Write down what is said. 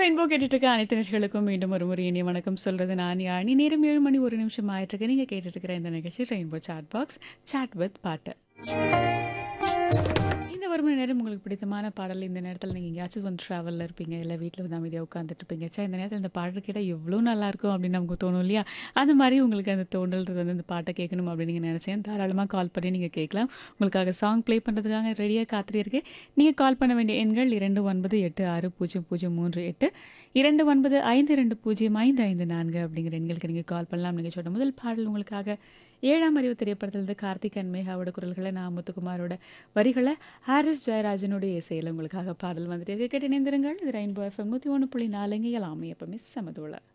Rainbow கேட்டுட்டு இருக்க அனைத்து நேர்களுக்கும் மீண்டும் ஒரு முறை இனிய வணக்கம் சொல்றது நான் யானி நேரம் ஏழு மணி ஒரு நிமிஷம் ஆயிட்டு நீங்க கேட்டுட்டு இருக்கிற இந்த நிகழ்ச்சி rainbow chat box chat with பாட்டு இந்த ஒரு மணி நேரம் உங்களுக்கு பிடித்தமான பாடல் இந்த நேரத்தில் நீங்கள் எங்கேயாச்சும் வந்து ட்ராவலில் இருப்பீங்க இல்லை வீட்டில் வந்து அமைதியாக உட்காந்துட்டு இருப்பீங்க சே இந்த நேரத்தில் இந்த பாடல் கேட்டால் எவ்வளோ நல்லா இருக்கும் அப்படின்னு நமக்கு தோணும் இல்லையா அந்த மாதிரி உங்களுக்கு அந்த தோன்றல் வந்து இந்த பாட்டை கேட்கணும் அப்படின்னு நீங்கள் நினச்சேன் தாராளமாக கால் பண்ணி நீங்கள் கேட்கலாம் உங்களுக்காக சாங் ப்ளே பண்ணுறதுக்காக ரெடியாக காத்திருக்கு நீங்கள் கால் பண்ண வேண்டிய எண்கள் இரண்டு ஒன்பது எட்டு ஆறு பூஜ்ஜியம் பூஜ்ஜியம் மூன்று எட்டு இரண்டு ஒன்பது ஐந்து ரெண்டு பூஜ்ஜியம் ஐந்து ஐந்து நான்கு அப்படிங்கிற எண்களுக்கு நீங்கள் கால் பண்ணலாம் நிகழ்ச்சியோட முதல் பாடல் உங்களுக்காக ஏழாம் அறிவு திரைப்படத்திலிருந்து கார்த்திக் அண்ட் மேகாவோட குரல்களை நான் முத்துக்குமாரோட வரிகளை ஹாரிஸ் ஜெயராஜனுடைய இசையில் உங்களுக்காக பாடல் வந்துட்டு இருக்கு. கேட்டு இணைந்திருங்கள் இது ரெயின்போ எஃப்எம் நூற்றி ஒன்று புள்ளி நாலுங்க எல்லாமே எப்பவுமே சமதுள்ள